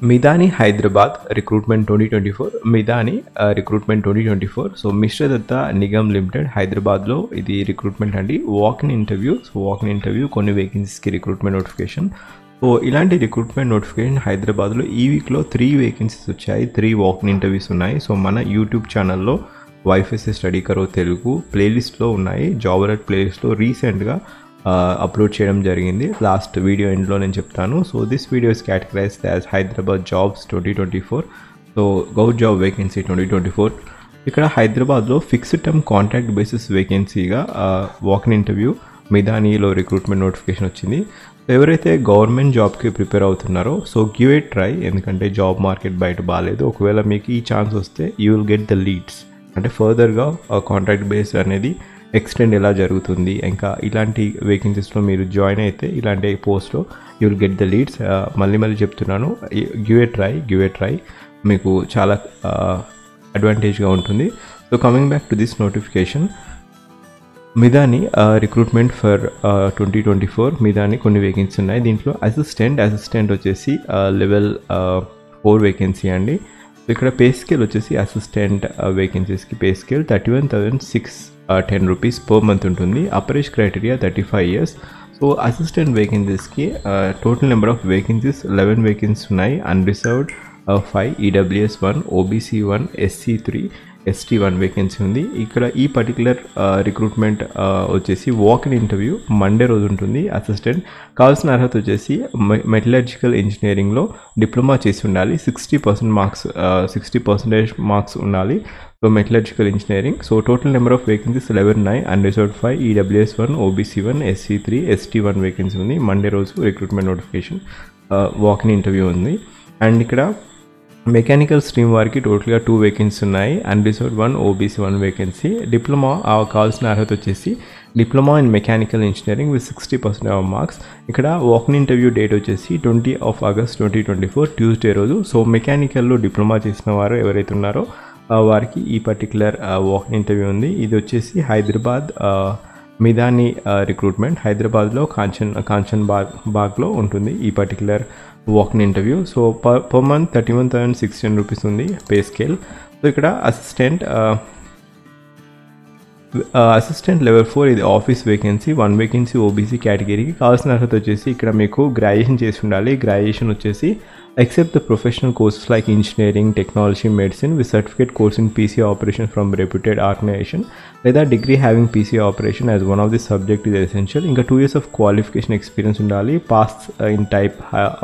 Midhani Hyderabad recruitment twenty twenty four Midhani recruitment twenty twenty four so Mishra Dhatu Nigam limited హైదరాబాద్లో ఇది recruitment అండి walk in interview so walk in interview కొన్ని వేకెన్సీస్కి recruitment notification so ఇలాంటి recruitment notification హైదరాబాద్లో ఈ వీక్లో త్రీ వేకెన్సీస్ వచ్చాయి త్రీ వాక్ ఇన్ ఇంటర్వ్యూస్ ఉన్నాయి సో మన యూట్యూబ్ ఛానల్లో వైఫైసీ స్టడీ కరో తెలుగు ప్లేలిస్ట్లో ఉన్నాయి జాబ్ అలర్ట్ ప్లేలిస్ట్లో రీసెంట్గా అప్లోడ్ చేయడం జరిగింది లాస్ట్ వీడియో ఎండ్లో నేను చెప్తాను so this video is categorised as Hyderabad jobs twenty twenty four so govt job vacancy twenty twenty four ఇక్కడ హైదరాబాద్లో ఫిక్స్డ్ టర్మ్ కాంట్రాక్ట్ బేసిస్ వేకెన్సీగా వాకిన్ ఇంటర్వ్యూ మిదానీలో రిక్రూట్మెంట్ నోటిఫికేషన్ వచ్చింది ఎవరైతే గవర్నమెంట్ జాబ్కి ప్రిపేర్ అవుతున్నారో సో గివ్ ఏ ట్రై ఎందుకంటే job market బయట బాగాలేదు ఒకవేళ మీకు ఈ ఛాన్స్ వస్తే you will get the leads అంటే ఫర్దర్గా కాంట్రాక్ట్ బేస్ అనేది ఎక్స్టెండ్ ఎలా జరుగుతుంది ఇంకా ఇలాంటి వేకెన్సీస్లో మీరు జాయిన్ అయితే ఇలాంటి పోస్ట్లో you will get the leads మళ్ళీ మళ్ళీ చెప్తున్నాను give a try give a try మీకు చాలా అడ్వాంటేజ్గా ఉంటుంది so coming back to this notification Midhani recruitment for twenty twenty four Midhani కొన్ని వేకెన్సీ ఉన్నాయి దీంట్లో అసిస్టెంట్ అసిస్టెంట్ వచ్చేసి లెవెల్ ఫోర్ వేకెన్సీ అండి ఇక్కడ పే స్కేల్ వచ్చేసి అసిస్టెంట్ వేకెన్సీస్కి pay scale thirty one thousand six ten rupees per month ఉంటుంది upper age criteria thirty five years so assistant వేకెన్సీస్కి total number of vacancies eleven vacancies ఉన్నాయి unreserved five EWS one OBC one SC three ST one vacancy ఉంది ఇక్కడ ఈ particular recruitment వచ్చేసి walk in interview Monday రోజు ఉంటుంది assistant కావాల్సిన అర్హత వచ్చేసి మెటలర్జికల్ ఇంజనీరింగ్లో డిప్లొమా చేసి ఉండాలి sixty percent marks sixty percentage marks ఉండాలి so metallurgical engineering so total number of vacancies eleven nine and reserve five EWS one OBC one SC three ST one vacancy ఉంది Monday రోజు recruitment notification walk in interview ఉంది and ఇక్కడ mechanical stream వారికి టోటల్గా two vacancy ఉన్నాయి unreserved one OBC one vacancy diploma కావాల్సిన అర్హత వచ్చేసి diploma in mechanical engineering with sixty percent of marks ఇక్కడ వాకిన్ ఇంటర్వ్యూ డేట్ వచ్చేసి twenty of August twenty twenty four Tuesday రోజు సో మెకానికల్లో డిప్లొమా చేసిన వారు ఎవరైతే ఉన్నారో వారికి ఈ పర్టికులర్ వాకిన్ ఇంటర్వ్యూ ఉంది ఇది వచ్చేసి హైదరాబాద్ మిదాని రిక్రూట్మెంట్ హైదరాబాద్లో కాంచన్ కాంచన్ బాగ్ బాగ్లో ఉంటుంది ఈ particular walk in interview so per per month thirty one thousand sixteen rupees ఉంది పే స్కేల్ సో ఇక్కడ అసిస్టెంట్ అసిస్టెంట్ లెవెల్ ఫోర్ ఇది office vacancy one vacancy OBC కేటగిరీకి కావాల్సిన అర్హత వచ్చేసి ఇక్కడ మీకు గ్రాడ్యుయేషన్ చేసి ఉండాలి గ్రాడ్యుయేషన్ వచ్చేసి except the professional courses like engineering technology medicine with certificate course in PC operation from reputed organisation లేదా degree having PC operation as one of the subject is essential ఇంకా two years of qualification experience ఉండాలి pass in type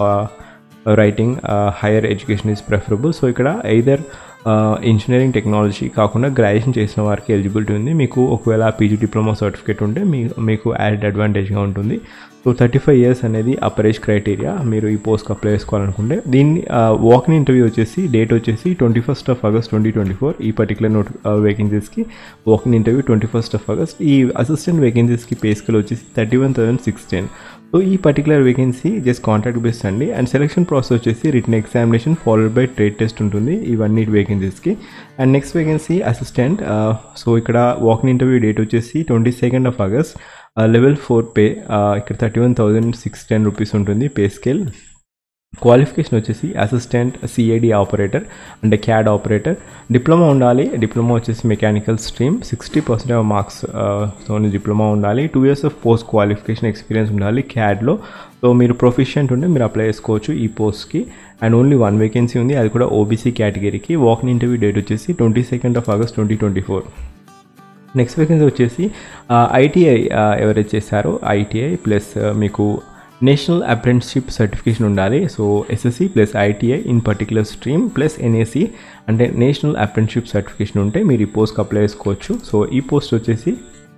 writing higher education is preferable so ఇక్కడ either engineering technology కాకుండా graduation చేసిన వారికి eligibility ఉంది మీకు ఒకవేళ పీజీ డిప్లొమా సర్టిఫికేట్ ఉంటే మీ మీకు యాడ్ అడ్వాంటేజ్గా ఉంటుంది సో థర్టీ ఫైవ్ ఇయర్స్ అనేది అపరేజ్ క్రైటీరియా మీరు ఈ పోస్ట్కి అప్లై చేసుకోవాలనుకుంటే దీన్ని వాకిన్ ఇంటర్వ్యూ వచ్చేసి డేట్ వచ్చేసి twenty first of August twenty twenty four ఈ పర్టికులర్ నోట్ వేకెన్సీస్కి walk in interview twenty first of August ఈ అసిస్టెంట్ వేకెన్సీస్కి పే స్కేల్ వచ్చేసి thirty one thousand sixteen so ఈ particular vacancy just contract based అండి and selection process వచ్చేసి return examination followed by trade test ఉంటుంది ఇవన్నీ వేకెన్సీస్కి and next vacancy assistant so ఇక్కడ walk in interview date వచ్చేసి twenty second of August level four pay ఇక్కడ thirty one thousand six ten rupees ఉంటుంది pay scale qualification వచ్చేసి assistant CID operator అంటే CAD operator diploma ఉండాలి diploma వచ్చేసి mechanical stream sixty percent of marks so diploma ఉండాలి two years of post qualification experience ఉండాలి క్యాడ్లో so మీరు proficient ఉంటే మీరు అప్లై చేసుకోవచ్చు ఈ పోస్ట్కి అండ్ ఓన్లీ వన్ వేకెన్సీ ఉంది అది కూడా ఓబీసీ కేటగిరీకి వాకిన్ ఇంటర్వ్యూ డేట్ వచ్చేసి twenty second of August twenty twenty four next vacancy వచ్చేసి ఐటీఐ ఎవరైతే చేశారో ఐటీఐ ప్లస్ మీకు నేషనల్ అప్రెంటిస్షిప్ సర్టిఫికేషన్ ఉండాలి so SSC plus ITI in particular stream plus NAC అంటే నేషనల్ అప్రెంటిస్షిప్ సర్టిఫికేషన్ ఉంటే మీరు ఈ పోస్ట్కి అప్లై చేసుకోవచ్చు సో ఈ పోస్ట్ వచ్చేసి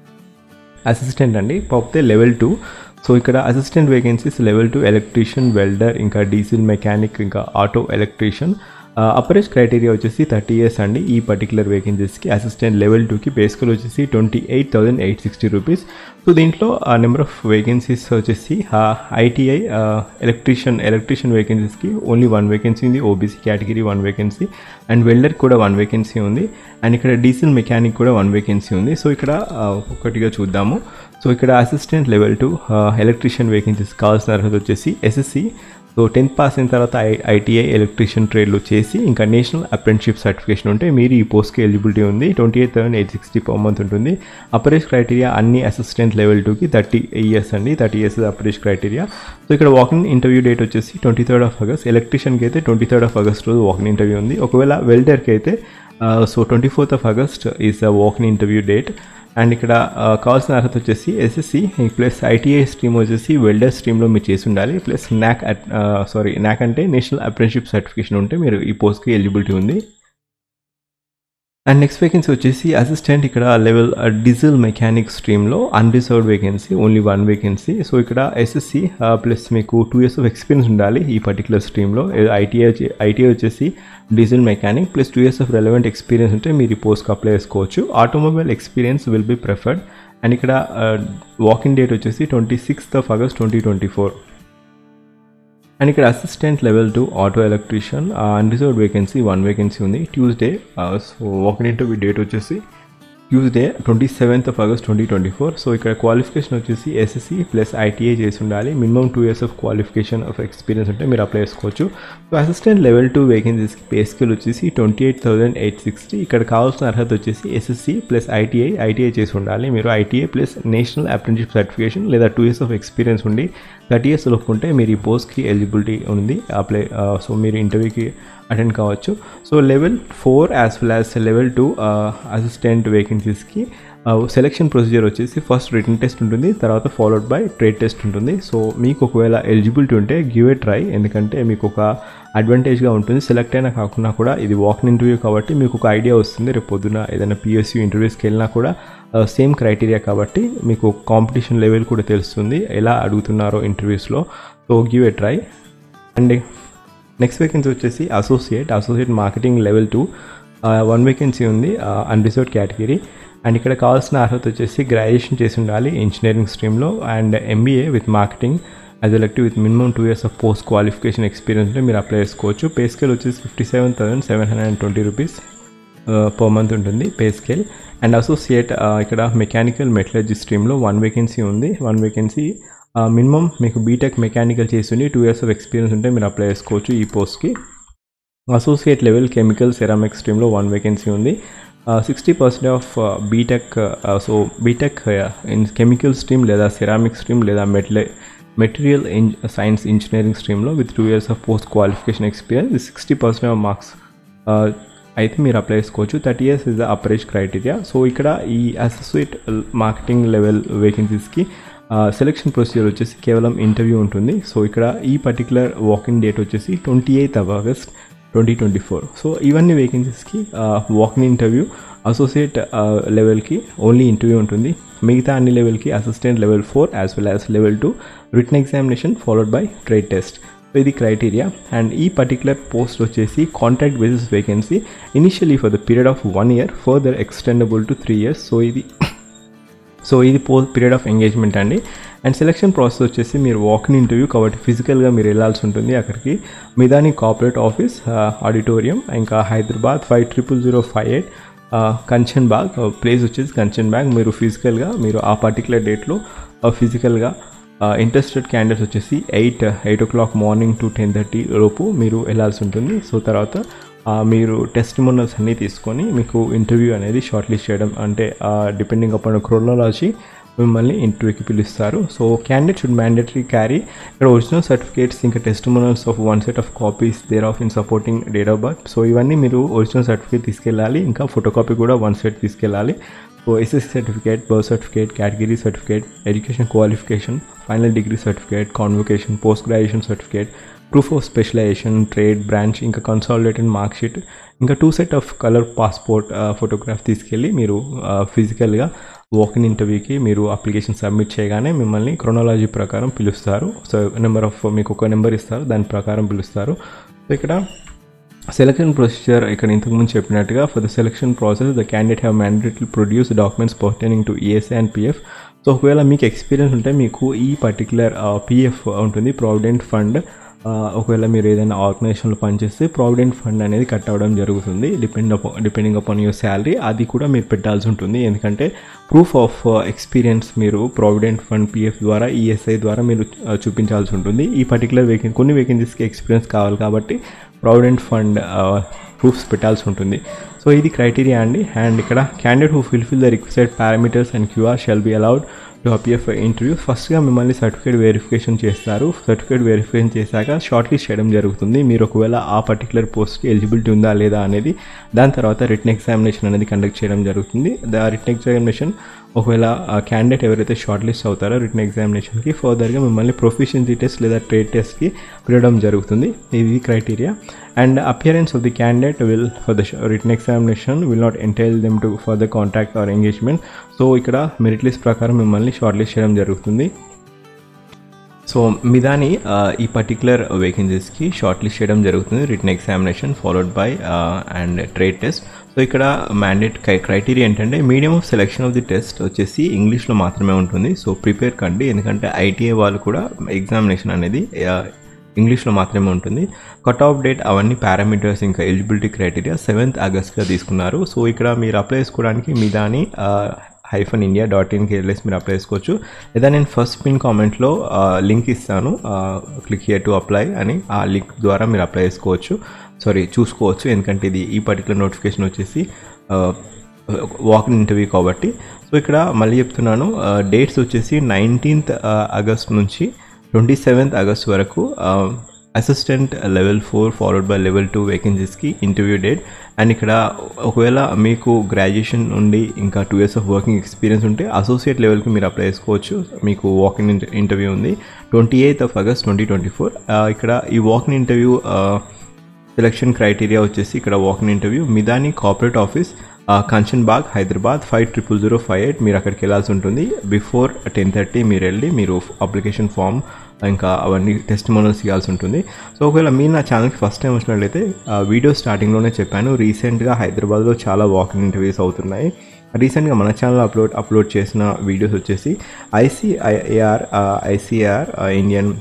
అసిస్టెంట్ అండి పోతే లెవెల్ టూ సో ఇక్కడ assistant vacancies level two electrician welder ఇంకా డీజిల్ మెకానిక్ ఇంకా ఆటో ఎలక్ట్రీషియన్ అపరేజ్ క్రైటీరియా వచ్చేసి థర్టీ ఇయర్స్ అండి ఈ పర్టికులర్ వేకెన్సీస్కి అసిస్టెంట్ లెవెల్ టూకి బేసికల్ వచ్చేసి twenty eight thousand eight sixty rupees so దీంట్లో నెంబర్ ఆఫ్ వేకెన్సీస్ వచ్చేసి ఐటీఐ ఎలక్ట్రీషియన్ ఎలక్ట్రీషియన్ వేకెన్సీస్కి ఓన్లీ వన్ వేకెన్సీ ఉంది OBC category one vacancy and welder కూడా వన్ వేకెన్సీ ఉంది అండ్ ఇక్కడ డీజిల్ మెకానిక్ కూడా వన్ వేకెన్సీ ఉంది సో ఇక్కడ ఒక్కొక్కటిగా చూద్దాము సో ఇక్కడ assistant level two electrician vacancies కావాల్సిన అర్హత వచ్చేసి ఎస్ఎస్సి సో టెన్త్ పాస్ అయిన తర్వాత ఐ ఐటీఐ ఎలక్ట్రీషియన్ ట్రేడ్లు చేసి ఇంకా నేషనల్ అప్రెంటిషిప్ సర్టిఫికేషన్ ఉంటే మీరు ఈ పోస్ట్కి ఎలిజిబిలిటీ ఉంది twenty eight thousand eight sixty per month ఉంటుంది అపరేజ్ క్రైటీరియా అన్ని అసిస్టెంట్ లెవెల్ టూకి థర్టీ ఇయర్స్ అండి thirty years upper age criteria so ఇక్కడ వాకింగ్ ఇంటర్వ్యూ డేట్ వచ్చేసి ట్వంటీ థర్డ్ ఆఫ్ ఆగస్ట్ ఎలక్ట్రీషియన్కి అయితే ట్వంటీ థర్డ్ ఆఫ్ ఆగస్ట్ రోజు వాకింగ్ ఇంటర్వ్యూ ఉంది ఒకవేళ వెల్డర్కి అయితే so twenty fourth of August is the walking interview date and ఇక్కడ కావాల్సిన అర్హత వచ్చేసి ఎస్ఎస్సి ప్లస్ ఐటీఐ స్ట్రీమ్ వచ్చేసి వెల్డర్ స్ట్రీమ్లో మీరు చేసి ఉండాలి ప్లస్ నాక్ సారీ నాక్ అంటే నేషనల్ అప్రెంటిషిప్ సర్టిఫికేషన్ ఉంటే మీరు ఈ పోస్ట్కి ఎలిజిబిలిటీ ఉంది అండ్ నెక్స్ట్ వేకెన్సీ వచ్చేసి అసిస్టెంట్ ఇక్కడ లెవెల్ డీజిల్ మెకానిక్ స్ట్రీమ్లో unreserved vacancy only one vacancy so ఇక్కడ ఎస్ఎస్సి ప్లస్ మీకు టూ ఇయర్స్ ఆఫ్ ఎక్స్పీరియన్స్ ఉండాలి ఈ పర్టికులర్ స్ట్రీమ్లో ఐటీఐ ఐటీఐ వచ్చేసి diesel mechanic plus two years of relevant experience ఉంటే మీరు ఈ పోస్ట్కి అప్లై చేసుకోవచ్చు automobile experience will be preferred and ఇక్కడ వాకింగ్ డేట్ వచ్చేసి twenty sixth of August twenty twenty four and ఇక్కడ assistant level two auto electrician unreserved vacancy one vacancy ఉంది Tuesday so walking interview date వచ్చేసి Tuesday twenty seventh of August twenty twenty four so ఇక్కడ qualification వచ్చేసి SSC plus ITI చేసి ఉండాలి minimum two years of qualification of experience ఉంటే మీరు apply చేసుకోవచ్చు so assistant level two వేకెన్సీస్కి పే స్కేల్ వచ్చేసి twenty eight thousand eight sixty ఇక్కడ కావాల్సిన అర్హత వచ్చేసి ఎస్ఎస్సి ప్లస్ ఐటీఐ ఐటీఐ చేసి ఉండాలి మీరు ITI plus national apprenticeship certification లేదా టూ ఇయర్స్ ఆఫ్ ఎక్స్పీరియన్స్ ఉండి థర్టీ ఇయర్స్ లోపుకుంటే మీరు ఈ పోస్ట్కి ఎలిజిబిలిటీ ఉంది అప్లై సో మీరు ఇంటర్వ్యూకి అటెండ్ కావచ్చు so level four as well as level two assistant వేకెన్సీస్కి సెలెక్షన్ ప్రొసీజర్ వచ్చేసి ఫస్ట్ రిటర్న్ టెస్ట్ ఉంటుంది తర్వాత ఫాలోడ్ బై ట్రేడ్ టెస్ట్ ఉంటుంది సో మీకు ఒకవేళ ఎలిజిబిలిటీ ఉంటే గివ్ ఏ ట్రై ఎందుకంటే మీకు ఒక అడ్వాంటేజ్గా ఉంటుంది సెలెక్ట్ అయినా కాకుండా కూడా ఇది వాకిన్ ఇంటర్వ్యూ కాబట్టి మీకు ఒక ఐడియా వస్తుంది రేపు పొద్దున ఏదైనా పిఎస్యూ ఇంటర్వ్యూస్కి వెళ్ళినా కూడా సేమ్ క్రైటీరియా కాబట్టి మీకు కాంపిటీషన్ లెవెల్ కూడా తెలుస్తుంది ఎలా అడుగుతున్నారో ఇంటర్వ్యూస్లో so give a try and next vacancy వచ్చేసి associate associate marketing level two one vacancy ఉంది అన్రిజర్వ్డ్ కేటగిరీ అండ్ ఇక్కడ కావాల్సిన అర్హత వచ్చేసి గ్రాడ్యుయేషన్ చేసి ఉండాలి ఇంజనీరింగ్ స్ట్రీమ్లో and MBA with marketing as elective with minimum two years of post qualification experience ఉంటే మీరు అప్లై చేసుకోవచ్చు పే స్కేల్ వచ్చేసి fifty seven thousand seven hundred and twenty rupees per month ఉంటుంది పే స్కేల్ అండ్ అసోసియేట్ ఇక్కడ mechanical metallurgy స్ట్రీమ్లో one vacancy ఉంది one vacancy minimum మీకు BTech mechanical చేసి టూ ఇయర్స్ ఆఫ్ ఎక్స్పీరియన్స్ ఉంటే మీరు అప్లై చేసుకోవచ్చు ఈ పోస్ట్కి అసోసియేట్ లెవెల్ కెమికల్ సెరామిక్ స్ట్రీమ్లో వన్ వేకెన్సీ ఉంది sixty percent of BTech so BTech in chemical stream లేదా సెరామిక్ స్ట్రీమ్ లేదా metal material in science engineering స్ట్రీమ్లో with two years of post qualification experience sixty percent of marks అయితే మీరు apply చేసుకోవచ్చు thirty years is the upper age criteria so ఇక్కడ ఈ associate marketing level వేకెన్సీస్కి selection procedure వచ్చేసి కేవలం ఇంటర్వ్యూ ఉంటుంది సో ఇక్కడ ఈ పర్టికులర్ వాకింగ్ డేట్ వచ్చేసి twenty eighth of August twenty twenty four so ఇవన్నీ వేకెన్సీస్కి వాకింగ్ ఇంటర్వ్యూ అసోసియేట్ లెవెల్కి ఓన్లీ ఇంటర్వ్యూ ఉంటుంది మిగతా అన్ని లెవెల్కి assistant level four as well as level two written examination followed by trade test so ఇది criteria and ఈ పర్టికులర్ పోస్ట్ వచ్చేసి contract basis vacancy initially for the period of one year further extendable to three years so ఇది so ఇది పో period of engagement అండి and selection process వచ్చేసి మీరు walk in interview కాబట్టి ఫిజికల్గా మీరు వెళ్ళాల్సి ఉంటుంది అక్కడికి మిదాని కార్పొరేట్ ఆఫీస్ ఆడిటోరియం ఇంకా Hyderabad five triple zero five eight Kanchan Bagh place వచ్చేసి కంచన్ బ్యాగ్ మీరు ఫిజికల్గా మీరు ఆ పర్టికులర్ డేట్లో ఫిజికల్గా ఇంట్రెస్టెడ్ క్యాండిడేట్స్ వచ్చేసి eight eight o'clock morning to ten thirty లోపు మీరు వెళ్ళాల్సి ఉంటుంది సో తర్వాత మీరు టెస్ట్ మోనల్స్ అన్నీ తీసుకొని మీకు ఇంటర్వ్యూ అనేది షార్ట్ లిస్ట్ చేయడం అంటే డిపెండింగ్ అపాన్ క్రోనాలజీ మిమ్మల్ని ఇంటర్వ్యూకి పిలుస్తారు so candidate should mandatory carry ఇక్కడ ఒరిజినల్ సర్టిఫికేట్స్ ఇంకా testimonials of one set of copies thereof in supporting date of birth so ఇవన్నీ మీరు ఒరిజినల్ సర్టిఫికేట్ తీసుకెళ్ళాలి ఇంకా ఫోటో కాపీ కూడా వన్ సెట్ తీసుకెళ్ళాలి so SSC certificate birth certificate category certificate education qualification final degree certificate convocation post graduation certificate proof of specialisation trade branch ఇంకా consolidated mark sheet ఇంకా two set of colour passport photograph తీసుకెళ్ళి మీరు ఫిజికల్గా walk-in ఇంటర్వ్యూకి మీరు application submit చేయగానే మిమ్మల్ని chronology ప్రకారం పిలుస్తారు సో నెంబర్ ఆఫ్ మీకు ఒక నెంబర్ ఇస్తారు దాని ప్రకారం పిలుస్తారు సో ఇక్కడ సెలక్షన్ ప్రొసీజర్ ఇక్కడ ఇంతకుముందు చెప్పినట్టుగా for the selection process the candidate have mandatory produce documents pertaining to ESI and PF so ఒకవేళ మీకు ఎక్స్పీరియన్స్ ఉంటే మీకు ఈ పర్టికులర్ పిఎఫ్ ఉంటుంది ప్రావిడెంట్ ఫండ్ ఆ, ఒకవేళ మీరు ఏదైనా ఆర్గనైజేషన్లో పనిచేస్తే ప్రావిడెంట్ ఫండ్ అనేది కట్ అవ్వడం జరుగుతుంది depend upon depending upon your salary అది కూడా మీరు పెట్టాల్సి ఉంటుంది ఎందుకంటే ప్రూఫ్ ఆఫ్ ఎక్స్పీరియన్స్ మీరు ప్రావిడెంట్ ఫండ్ పిఎఫ్ ద్వారా ఈఎస్ఐ ద్వారా మీరు ఆ, చూపించాల్సి ఉంటుంది ఈ పర్టికులర్ వేకెన్ కొన్ని వేకెన్సీస్కి ఎక్స్పీరియన్స్ కావాలి కాబట్టి ప్రావిడెంట్ ఫండ్ ప్రూఫ్స్ పెట్టాల్సి ఉంటుంది సో ఇది క్రైటీరియా అండి అండ్ ఇక్కడ candidate who fulfil the requested parameters and QR shall be allowed to appear for interview ఫస్ట్గా మిమ్మల్ని సర్టిఫికేట్ వెరిఫికేషన్ చేస్తారు సర్టిఫికేట్ వెరిఫికేషన్ చేశాక షార్ట్ లిస్ట్ చేయడం జరుగుతుంది మీరు ఒకవేళ ఆ పర్టికులర్ పోస్ట్కి ఎలిజిబిలిటీ ఉందా లేదా అనేది దాని తర్వాత రిటర్న్ ఎగ్జామినేషన్ అనేది కండక్ట్ చేయడం జరుగుతుంది ద రిటర్న్ ఎగ్జామినేషన్ ఒకవేళ క్యాండిడేట్ ఎవరైతే షార్ట్ లిస్ట్ అవుతారో రిటర్న్ ఎగ్జామినేషన్కి ఫర్దర్గా మిమ్మల్ని ప్రొఫిషియన్సీ టెస్ట్ లేదా ట్రేడ్ టెస్ట్కి పిలవడం జరుగుతుంది ఇది criteria and appearance of the candidate will for the written examination will not entail them to further contact or engagement so ఇక్కడ మెరిట్ లిస్ట్ ప్రకారం మిమ్మల్ని షార్ట్ లిస్ట్ చేయడం జరుగుతుంది సో మిదాని ఆ, ఈ పర్టికులర్ వేకెన్సీస్కి షార్ట్ లిస్ట్ చేయడం జరుగుతుంది written examination followed by and trade test so ఇక్కడ మ్యాండేట్ క్రైటీరియా ఏంటంటే medium of selection of the test వచ్చేసి ఇంగ్లీష్లో మాత్రమే ఉంటుంది సో ప్రిపేర్ కండి ఎందుకంటే ఐటీఐ వాళ్ళు కూడా ఎగ్జామినేషన్ అనేది ఆ, ఇంగ్లీష్లో మాత్రమే ఉంటుంది కట్ ఆఫ్ డేట్ అవన్నీ పారామీటర్స్ ఇంకా ఎలిజిబిలిటీ క్రైటీరియా సెవెంత్ ఆగస్ట్గా తీసుకున్నారు సో ఇక్కడ మీరు అప్లై చేసుకోవడానికి మీ దాని హైఫన్ ఇండియా డాట్ ఇన్కి వెళ్ళేసి మీరు అప్లై చేసుకోవచ్చు లేదా నేను ఫస్ట్ పిన్ కామెంట్లో లింక్ ఇస్తాను క్లిక్ హియర్ టు అప్లై అని ఆ లింక్ ద్వారా మీరు అప్లై చేసుకోవచ్చు సారీ చూసుకోవచ్చు ఎందుకంటే ఇది ఈ పర్టికులర్ నోటిఫికేషన్ వచ్చేసి వాక్ ఇంటర్వ్యూ కాబట్టి సో ఇక్కడ మళ్ళీ చెప్తున్నాను డేట్స్ వచ్చేసి నైన్టీన్త్ ఆగస్ట్ నుంచి ట్వంటీ సెవెంత్ ఆగస్ట్ వరకు assistant level four followed by level two వేకెన్సీస్కి ఇంటర్వ్యూ డేట్ అండ్ ఇక్కడ ఒకవేళ మీకు గ్రాడ్యుయేషన్ నుండి ఇంకా two years of working experience ఉంటే అసోసియేట్ లెవెల్కి మీరు అప్లై చేసుకోవచ్చు మీకు వాకింగ్ ఇంటర్వ్యూ ఉంది twenty eighth of August twenty twenty four ఇక్కడ ఈ వాకింగ్ ఇంటర్వ్యూ సెలక్షన్ క్రైటీరియా వచ్చేసి ఇక్కడ walking interview MIDHANI corporate office Kanchan Bagh Hyderabad five triple zero five eight మీరు అక్కడికి వెళ్ళాల్సి ఉంటుంది బిఫోర్ టెన్ థర్టీ మీరు వెళ్ళి మీరు అప్లికేషన్ ఫామ్ ఇంకా అవన్నీ టెస్ట్ మోనల్స్ ఇవ్వాల్సి ఉంటుంది సో ఒకవేళ మీరు నా ఛానల్కి ఫస్ట్ టైం వచ్చినట్లయితే ఆ వీడియో స్టార్టింగ్లోనే చెప్పాను రీసెంట్గా హైదరాబాద్లో చాలా వాకింగ్ ఇంటర్వ్యూస్ అవుతున్నాయి రీసెంట్గా మన ఛానల్ అప్లోడ్ అప్లోడ్ చేసిన వీడియోస్ వచ్చేసి ఐసీఐఆర్ ఐసీఆర్ ఇండియన్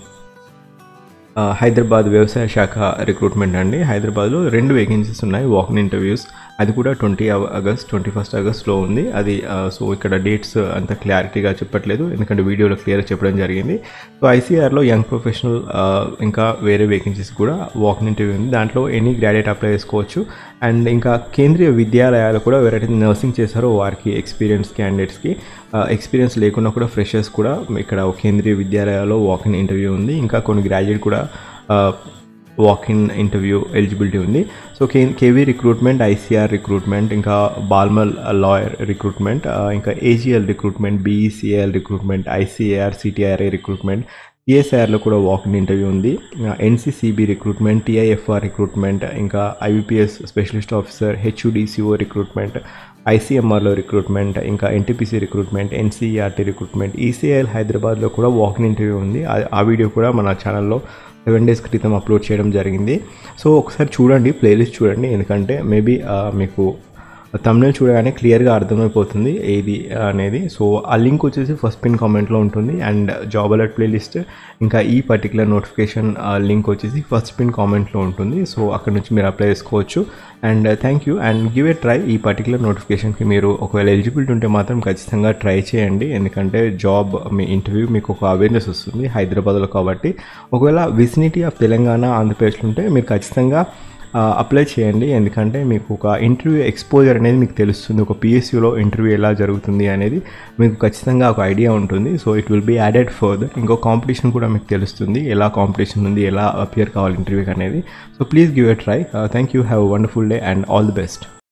ఆ, హైదరాబాద్ వ్యవసాయ శాఖ రిక్రూట్మెంట్ అండి హైదరాబాద్లో రెండు వేకెన్సీస్ ఉన్నాయి వాకిన్ ఇంటర్వ్యూస్ అది కూడా ట్వంటీ ఆగస్ట్ ట్వంటీ ఫస్ట్ ఆగస్ట్లో ఉంది అది ఆ, సో ఇక్కడ డేట్స్ అంత క్లారిటీగా చెప్పట్లేదు ఎందుకంటే వీడియోలో క్లియర్గా చెప్పడం జరిగింది సో ఐసీఆర్లో యంగ్ ప్రొఫెషనల్ ఆ, ఇంకా వేరే వేకెన్సీస్ కూడా వాకిన్ ఇంటర్వ్యూ ఉంది దాంట్లో ఎనీ గ్రాడ్యుయేట్ అప్లై చేసుకోవచ్చు అండ్ ఇంకా కేంద్రీయ విద్యాలయాలు కూడా ఎవరైతే నర్సింగ్ చేశారో వారికి ఎక్స్పీరియన్స్ క్యాండిడేట్స్కి ఎక్స్పీరియన్స్ లేకుండా కూడా ఫ్రెషర్స్ కూడా ఇక్కడ కేంద్రీయ విద్యాలయాల్లో వాకిన్ ఇంటర్వ్యూ ఉంది ఇంకా కొన్ని గ్రాడ్యుయేట్ కూడా వాక్ ఇన్ ఇంటర్వ్యూ ఎలిజిబిలిటీ ఉంది so K KV recruitment ICR recruitment ఇంకా బాల్మల్ లాయర్ రిక్రూట్మెంట్ ఇంకా AGL recruitment BECL recruitment ICAR CTRA recruitment టీఎస్ఆర్లో కూడా వాక్ ఇన్ ఇంటర్వ్యూ ఉంది ఎన్సీసీబీ రిక్రూట్మెంట్ టీఐఎఫ్ఆర్ రిక్రూట్మెంట్ ఇంకా IBPS specialist officer HUDCO recruitment ఐసీఎంఆర్లో recruitment ఇంకా NTPC recruitment NCRT recruitment ECIL హైదరాబాద్లో కూడా వాకిన్ ఇంటర్వ్యూ ఉంది ఆ- ఆ వీడియో కూడా మన ఛానల్లో సెవెన్ డేస్ క్రితం అప్లోడ్ చేయడం జరిగింది సో ఒకసారి చూడండి ప్లేలిస్ట్ చూడండి ఎందుకంటే మేబీ మీకు తమిళ చూడగానే క్లియర్గా అర్థమైపోతుంది ఏది అనేది సో ఆ లింక్ వచ్చేసి ఫస్ట్ పిన్ కామెంట్లో ఉంటుంది అండ్ జాబ్ అలర్ట్ ప్లేలిస్ట్ ఇంకా ఈ పర్టికులర్ నోటిఫికేషన్ లింక్ వచ్చేసి ఫస్ట్ పిన్ కామెంట్లో ఉంటుంది సో అక్కడ నుంచి మీరు అప్లై చేసుకోవచ్చు and thank you and give a try ఈ పర్టికులర్ నోటిఫికేషన్కి మీరు ఒకవేళ ఎలిజిబిలిటీ ఉంటే మాత్రం ఖచ్చితంగా ట్రై చేయండి ఎందుకంటే జాబ్ మీ ఇంటర్వ్యూ మీకు ఒక అవేర్నెస్ వస్తుంది హైదరాబాద్లో కాబట్టి ఒకవేళ విసినిటీ ఆఫ్ తెలంగాణ ఆంధ్రప్రదేశ్లో ఉంటే మీరు ఖచ్చితంగా అప్లై చేయండి ఎందుకంటే మీకు ఒక ఇంటర్వ్యూ ఎక్స్పోజర్ అనేది మీకు తెలుస్తుంది ఒక పిఎస్యూలో ఇంటర్వ్యూ ఎలా జరుగుతుంది అనేది మీకు ఖచ్చితంగా ఒక ఐడియా ఉంటుంది so it will be added further ఇంకో కాంపిటీషన్ కూడా మీకు తెలుస్తుంది ఎలా కాంపిటీషన్ ఉంది ఎలా అపియర్ కావాలి ఇంటర్వ్యూకి అనేది so please give a try thank you have wonderful day and all the best